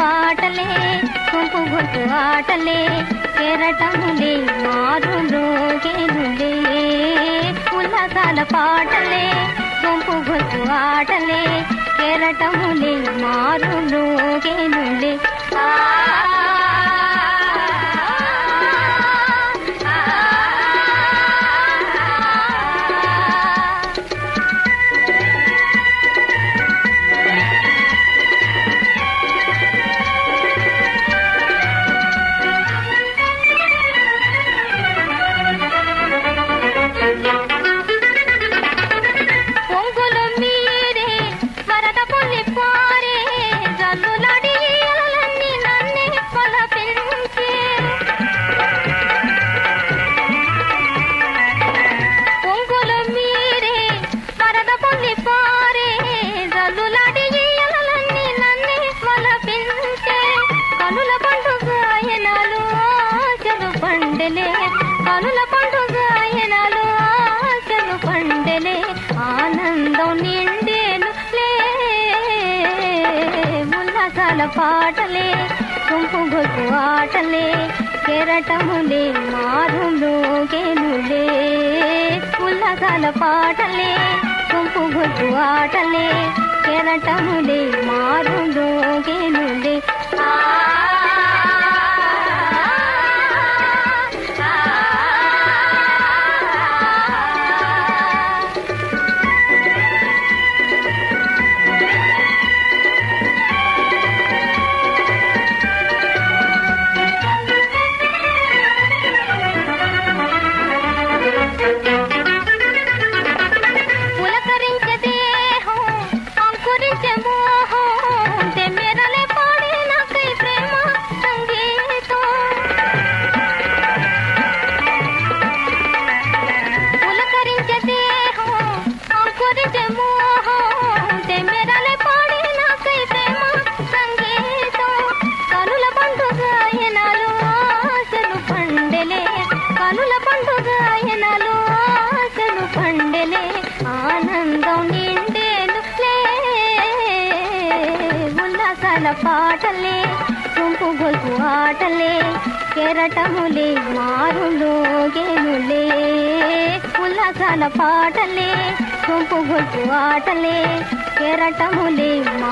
పాటలే గుంపు గుంపు ఆటలే కెరటములే మారులో గేనులే ఉల్లాసాల పాటలే గుంపు గుంపు ఆటలే కెరటములే మారులో గేనులే ఆ పొంగులు మీరే వరద పొల్లి పారే జల్లులడి అలలన్నీ నన్నే పలపించే పొంగులు మీరే వరద పొల్లి పారే జల్లులడి అలలన్నీ నన్నే పలపించే కనుల పండుగ ఎనాలు ఆశలు పండలే కనుల పండుగ ఎనాలు ఆశలు పండలే ఆనందం నిండేను లే ఉల్లాసాల పాటలే గుంపు గుంపు ఆటలే కెరటములే మారులో గేనులే ఉల్లాసాల పాటలే గుంపు గుంపు ఆటలే కెరటములే మారులో గేనులే ఆ పులకరించే దేహం అంకురించే మోహం తెమ్మెరలే పాడే నాకై ప్రేమ సంగీతం పులకరించే దేహం అంకురించే మోహం తెమ్మెరలే పాడే నాకై ప్రేమ సంగీతం కనుల పండుగ ఎనాలు ఆశలు పండెలే కనుల పండుగ ఎనాలు ఆశలు పండెలే ఆనందం నిండేను లే ఉల్లాసాల పాటలే గుంపు గొల్పు ఆటలే కెరటములే మారులో గేనులే ఉల్లాసాల పాటలే గుంపు గొల్పు ఆటలే కెరటములే మా